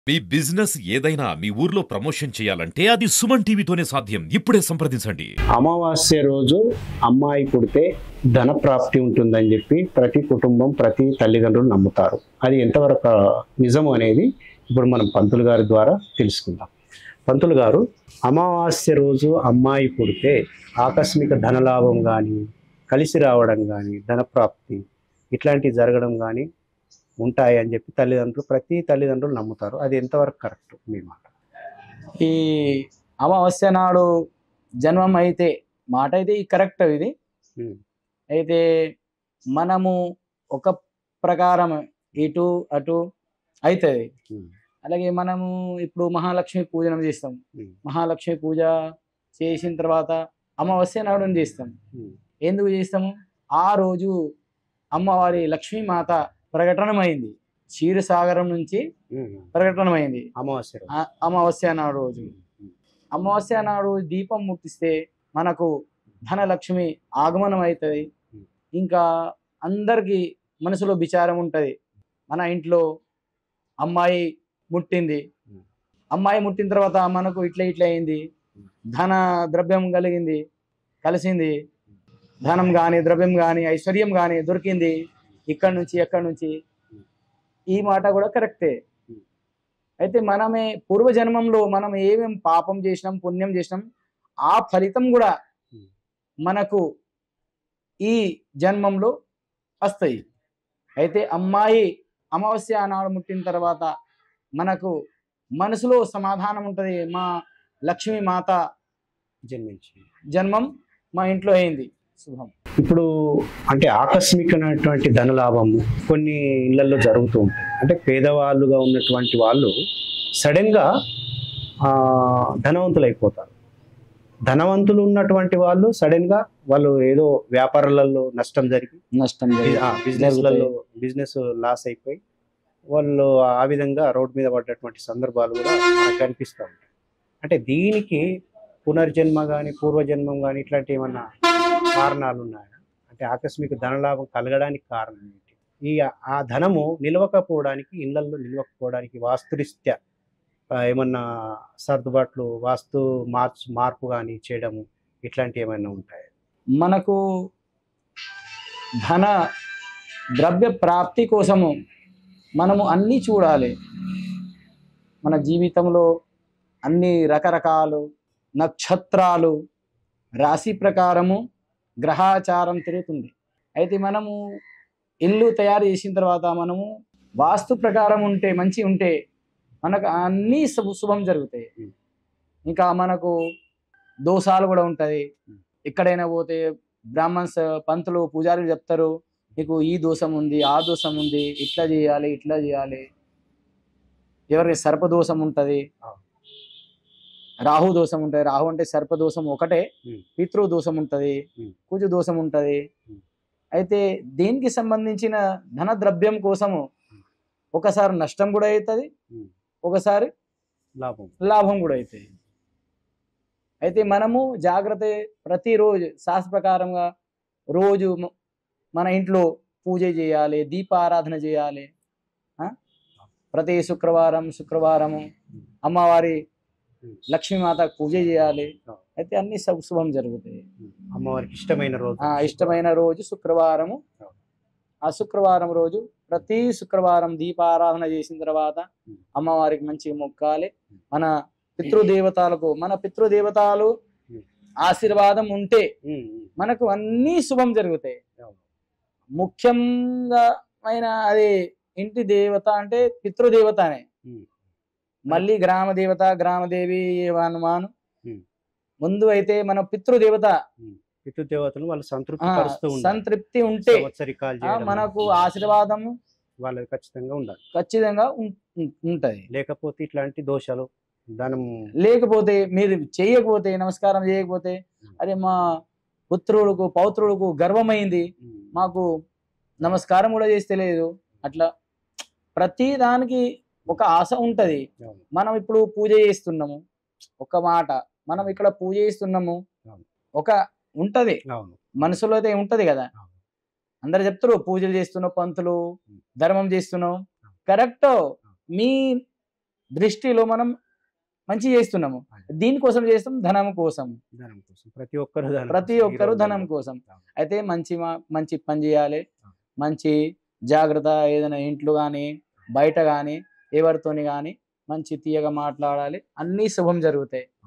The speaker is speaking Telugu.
మీ బిజినెస్ ఏదైనా మీ ఊర్లో ప్రమోషన్ చేయాలంటే అది సుమన్ టీవీతోనే సాధ్యం ఇప్పుడే సంప్రదించండి అమావాస్య రోజు అమ్మాయి పుడితే ధన ప్రాప్తి ఉంటుందని చెప్పి ప్రతి కుటుంబం ప్రతి తల్లిదండ్రులు నమ్ముతారు అది ఎంతవరకు ఆ, నిజం అనేది ఇప్పుడు మనం పంతులు గారి ద్వారా తెలుసుకుందాం పంతులు గారు అమావాస్య రోజు అమ్మాయి పుడితే ఆకస్మిక ధనలాభం కానీ కలిసి రావడం కానీ ధనప్రాప్తి ఇట్లాంటివి జరగడం కానీ ఉంటాయి అని చెప్పి తల్లిదండ్రులు ప్రతి తల్లిదండ్రులు నమ్ముతారు అది ఎంతవరకు కరెక్ట్ మీ మాట ఈ అమావాస్య నాడు జన్మం అయితే మాట అయితే ఈ కరెక్ట్ ఇది ఉమ్. అయితే మనము ఒక ప్రకారం ఇటు అటు అవుతుంది ఉమ్. అలాగే మనము ఇప్పుడు మహాలక్ష్మి పూజనం చేస్తాం ఉమ్. మహాలక్ష్మి పూజ చేసిన తర్వాత అమావాస్య నాడు చేస్తాం ఉమ్. ఎందుకు చేస్తాము ఆ రోజు అమ్మవారి లక్ష్మీమాత ప్రకటనమైంది క్షీరసాగరం నుంచి ఉమ్. ప్రకటనమైంది అమావాస్య రోజు ఆ- అమావాస్య నాడు రోజు అమావాస్య నాడు దీపం ముట్టిస్తే మనకు ధనలక్ష్మి ఆగమనం అవుతుంది ఇంకా అందరికీ మనసులో విచారం ఉంటుంది మన ఇంట్లో అమ్మాయి ముట్టింది అమ్మాయి ముట్టిన తర్వాత మనకు ఇట్లా ఇట్లా అయింది ధన ద్రవ్యం కలిగింది కలిసింది ధనం కానీ ద్రవ్యం కానీ ఐశ్వర్యం కానీ దొరికింది ఇక్కడ నుంచి ఎక్కడి నుంచి ఈ మాట కూడా కరెక్టే అయితే మనమే పూర్వజన్మంలో మనం ఏమేం పాపం చేసినాం పుణ్యం చేసినాం ఆ ఫలితం కూడా మనకు ఈ జన్మంలో వస్తాయి అయితే అమ్మాయి అమావాస్య నాడు ముట్టిన తర్వాత మనకు మనసులో సమాధానం ఉంటుంది మా లక్ష్మీ మాత జన్మించి జన్మం మా ఇంట్లో అయింది శుభం ఇప్పుడు అంటే ఆకస్మికమైనటువంటి ధనలాభము కొన్ని ఇళ్లలో జరుగుతూ ఉంటాయి అంటే పేదవాళ్ళుగా ఉన్నటువంటి వాళ్ళు సడన్గా ధనవంతులు అయిపోతారు ధనవంతులు ఉన్నటువంటి వాళ్ళు సడన్గా వాళ్ళు ఏదో వ్యాపారాలలో నష్టం జరిగి నష్టం జరిగింది. బిజినెస్లలో బిజినెస్ లాస్ అయిపోయి వాళ్ళు ఆ విధంగా రోడ్డు మీద పడ్డటువంటి సందర్భాలు కూడా మనకు కనిపిస్తూ ఉంటాయి అంటే దీనికి పునర్జన్మ కానీ పూర్వజన్మం కానీ ఇట్లాంటి ఏమన్నా కారణాలు ఉన్నాయా అంటే ఆకస్మిక ధనలాభం కలగడానికి కారణం ఏంటి ఈ ఆ ధనము నిలవకపోవడానికి ఇళ్లలో నిలవకపోవడానికి వాస్తురీత్యా ఆ, ఏమన్నా సర్దుబాట్లు వాస్తు మార్చు మార్పు కానీ చేయడము ఇట్లాంటివి ఏమైనా ఉంటాయి మనకు ధన ద్రవ్య ప్రాప్తి కోసము మనము అన్నీ చూడాలి మన జీవితంలో అన్ని రకరకాలు నక్షత్రాలు రాశి ప్రకారము గ్రహాచారం తిరుగుతుంది అయితే మనము ఇల్లు తయారు చేసిన తర్వాత మనము వాస్తు ప్రకారం ఉంటే మంచి ఉంటే మనకు అన్నీ శుభ శుభం జరుగుతాయి ఇంకా మనకు దోషాలు కూడా ఉంటాయి ఎక్కడైనా పోతే బ్రాహ్మణ్స్ పంతులు పూజారులు చెప్తారు నీకు ఈ దోషం ఉంది ఆ దోషం ఉంది ఇట్లా చేయాలి ఇట్లా చేయాలి ఎవరికి సర్పదోషం ఉంటుంది రాహు దోషం ఉంటుంది రాహు అంటే సర్పదోషం ఒకటే Hmm. పితృ దోషం ఉంటుంది Hmm. కుజు దోషం ఉంటుంది Hmm. అయితే దీనికి సంబంధించిన ధన ద్రవ్యం కోసము ఒకసారి నష్టం కూడా అవుతుంది Hmm. ఒకసారి లాభం లాభం కూడా అవుతాయి అయితే మనము జాగ్రత్త ప్రతిరోజు శాస్త్ర ప్రకారంగా రోజు మ- మన ఇంట్లో పూజ చేయాలి దీపారాధన చేయాలి ఆ? ప్రతి శుక్రవారం శుక్రవారము అమ్మవారి లక్ష్మీమాత పూజ చేయాలి అయితే అన్ని శుభ- శుభం జరుగుతాయి అమ్మవారికి ఇష్టమైన రోజు ఆ ఇష్టమైన రోజు శుక్రవారము ఆ శుక్రవారం రోజు ప్రతి శుక్రవారం దీపారాధన చేసిన తర్వాత అమ్మవారికి మంచిగా మొక్కాలి మన పితృదేవతలకు మన పితృదేవతలు ఆశీర్వాదం ఉంటే ఉమ్, ఉమ్, మనకు అన్ని శుభం జరుగుతాయి అవును. ముఖ్యంగా అయిన అది ఇంటి దేవత అంటే పితృదేవతనే ఉమ్. మళ్ళీ గ్రామ దేవత గ్రామదేవి హనుమాను ఉమ్. ముందు అయితే మన పితృదేవత పితృదేవతలు వాళ్ళు సంతృప్తి ఆ, పరుస్తూ ఉండాలి సంతృప్తి ఉంటే సంవత్సరికాలు ఆ, చేయడం మనకు ఆశీర్వాదం వాళ్ళకి ఖచ్చితంగా ఉండాలి ఖచ్చితంగా ఉం- ఉం- ఉంటది లేకపోతే ఇట్లాంటి దోషాలు ధనం లేకపోతే మీరు చేయకపోతే నమస్కారం చేయకపోతే అరే మా పుత్రులకు పౌత్రులకు గర్వమైంది ఉమ్, మాకు నమస్కారం కూడా చేస్తే లేదు అట్లా ప్రతి దానికి ఒక ఆశ ఉంటది అవును. మనం ఇప్పుడు పూజ చేస్తున్నాము ఒక మాట మనం ఇక్కడ పూజ చేస్తున్నాము అవును. ఒక ఉంటది అవును మనసులో అయితే ఉంటది కదా అవును. అందరు చెప్తారు పూజలు చేస్తున్నావు పంతులు ఉం. ధర్మం చేస్తున్నావు కరెక్ట్ మీ దృష్టిలో మనం మంచి చేస్తున్నాము దీనికోసం చేస్తాం ధనం కోసం ధనం కోసం ప్రతి ఒక్కరు ధనం ప్రతి కోసం. ఈ ఒక్కరు రోజుల్లో. ధనం కోసం అవును. అయితే మంచి మా- మంచి పని చేయాలి మంచి జాగ్రత్త ఏదైనా ఇంట్లో కానీ బయట కానీ ఎవరితోని కానీ మంచి తీయగా మాట్లాడాలి అన్నీ శుభం జరుగుతాయి